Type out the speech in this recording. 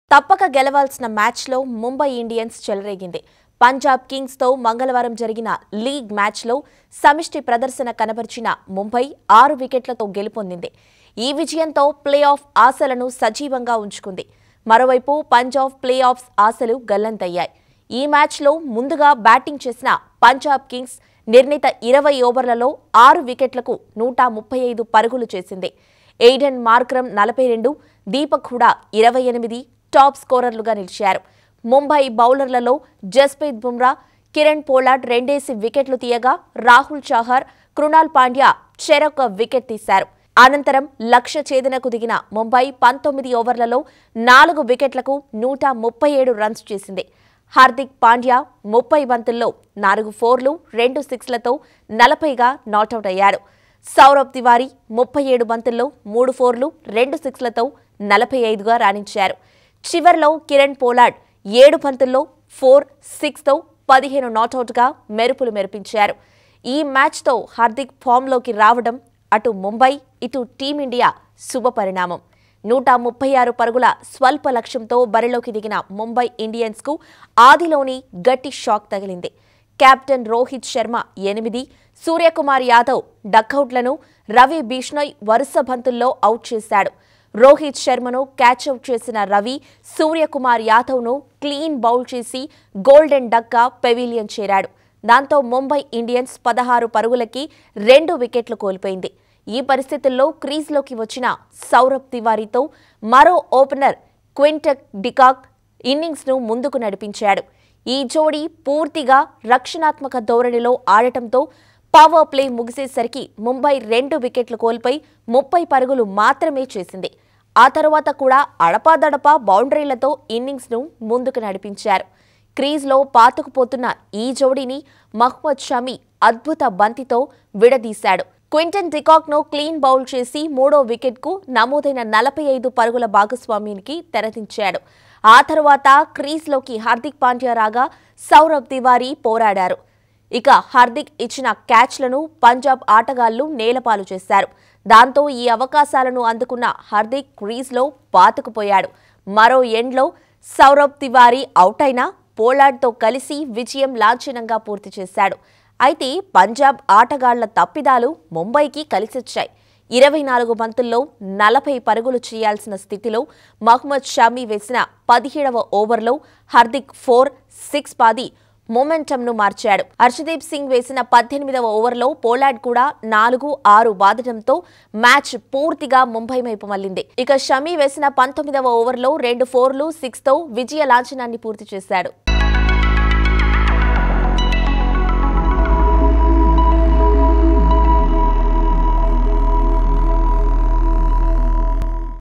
తప్పక గెలవాల్సిన మ్యాచ్లో ముంబై ఇండియన్స్ చెలరేగింది పంజాబ్ కింగ్స్తో మంగళవారం జరిగిన లీగ్ మ్యాచ్లో సమిష్టి ప్రదర్శన కనబరిచిన ముంబై ఆరు వికెట్లతో గెలుపొందింది ఈ విజయంతో ప్లే ఆఫ్ ఆశలను సజీవంగా ఉంచుకుంది మరోవైపు పంజాబ్ ప్లే ఆఫ్స్ ఆశలు గల్లంతయ్యాయి ఈ మ్యాచ్లో ముందుగా బ్యాటింగ్ చేసిన పంజాబ్ కింగ్స్ నిర్ణీత ఇరవై ఓవర్లలో ఆరు వికెట్లకు నూట ముప్పై ఐదు పరుగులు చేసింది ఎయిడెన్ మార్క్రమ్ నలభై రెండు దీపక్ హుడా ఇరవై ఎనిమిది టాప్ స్కోరర్లుగా నిలిచారు ముంబై బౌలర్లలో జస్ప్రీత్ బుమ్రా కిరణ్ పోలార్డ్ రెండేసి వికెట్లు తీయగా రాహుల్ చహర్ కృణాల్ పాండ్యా చెరొక వికెట్ తీశారు అనంతరం లక్ష్య ఛేదనకు దిగిన ముంబై పంతొమ్మిది ఓవర్లలో నాలుగు వికెట్లకు నూట ముప్పై ఏడు రన్స్ చేసింది హార్దిక్ పాండ్యా ముప్పై బంతుల్లో నాలుగు ఫోర్లు రెండు సిక్స్లతో నలభైగా నాటౌట్ అయ్యారు సౌరవ్ తివారీ ముప్పై ఏడు బంతుల్లో మూడు ఫోర్లు రెండు సిక్స్లతో నలభై ఐదుగా రాణించారు చివర్లో కిరణ్ పోలార్డ్ ఏడు బంతుల్లో ఫోర్ సిక్స్తో పదిహేను నాటౌట్గా మెరుపులు మెరిపించారు ఈ మ్యాచ్తో హార్దిక్ ఫామ్లోకి రావడం అటు ముంబై ఇటు టీమిండియా శుభ పరిణామం నూట ముప్పై ఆరు పరుగుల స్వల్ప లక్ష్యంతో బరిలోకి దిగిన ముంబై ఇండియన్స్కు ఆదిలోని గట్టి షాక్ తగిలింది కెప్టెన్ రోహిత్ శర్మ ఎనిమిది సూర్యకుమార్ యాదవ్ డకౌట్లను రవి బిష్ణోయ్ వరుస బంతుల్లో అవుట్ చేశాడు రోహిత్ శర్మను క్యాచ్అవుట్ చేసిన రవి సూర్యకుమార్ యాదవ్ను క్లీన్ బౌల్ చేసి గోల్డెన్ డక్గా పెవిలియన్ చేరాడు దాంతో ముంబై ఇండియన్స్ పదహారు పరుగులకి రెండు వికెట్లు కోల్పోయింది ఈ పరిస్థితుల్లో క్రీజ్లోకి వచ్చిన సౌరభ్ తివారీతో మరో ఓపెనర్ క్వింటక్ డికాక్ ఇన్నింగ్స్ను ముందుకు నడిపించాడు ఈ జోడీ పూర్తిగా రక్షణాత్మక ధోరణిలో ఆడటంతో పవర్ ప్లే ముగిసేసరికి ముంబై రెండు వికెట్లు కోల్పోయి ముప్పై పరుగులు మాత్రమే చేసింది ఆ తరువాత కూడా అడపాదడపా బౌండరీలతో ఇన్నింగ్స్ను ముందుకు నడిపించారు క్రీజ్లో పాతుకుపోతున్న ఈ జోడీని మహ్మద్ షమి అద్భుత బంతితో విడదీశాడు క్వింటన్ డికాక్ను క్లీన్ బౌల్ చేసి మూడో వికెట్కు నమోదైన నలభై ఐదు పరుగుల భాగస్వామ్యానికి తెరదించాడు ఆ తర్వాత క్రీజ్లోకి హార్దిక్ పాండ్యా రాగా సౌరవ్ తివారీ పోరాడారు ఇక హార్దిక్ ఇచ్చిన క్యాచ్లను పంజాబ్ ఆటగాళ్లు నేలపాలు చేశారు దాంతో ఈ అవకాశాలను అందుకున్న హార్దిక్ క్రీజ్లో పాతుకుపోయాడు మరో ఎండ్లో సౌరవ్ తివారీ అవుట్ అయినా పోలార్డ్తో కలిసి విజయం లాంఛనంగా పూర్తి చేశాడు అయితే పంజాబ్ ఆటగాళ్ల తప్పిదాలు ముంబైకి కలిసొచ్చాయి ఇరవై నాలుగు బంతుల్లో నలభై పరుగులు చేయాల్సిన స్థితిలో మహ్మద్ షామీ వేసిన పదిహేడవ ఓవర్లో హార్దిక్ ఫోర్ సిక్స్ పాది మొమెంటంను మార్చాడు హర్షదీప్ సింగ్ వేసిన పద్దెనిమిదవ ఓవర్లో పోలార్డ్ కూడా నాలుగు ఆరు బాదడంతో మ్యాచ్ పూర్తిగా ముంబై వైపు మళ్లింది ఇక షమీ వేసిన పంతొమ్మిదవ ఓవర్లో రెండు ఫోర్లు సిక్స్తో విజయ లాంఛనాన్ని పూర్తి చేశాడు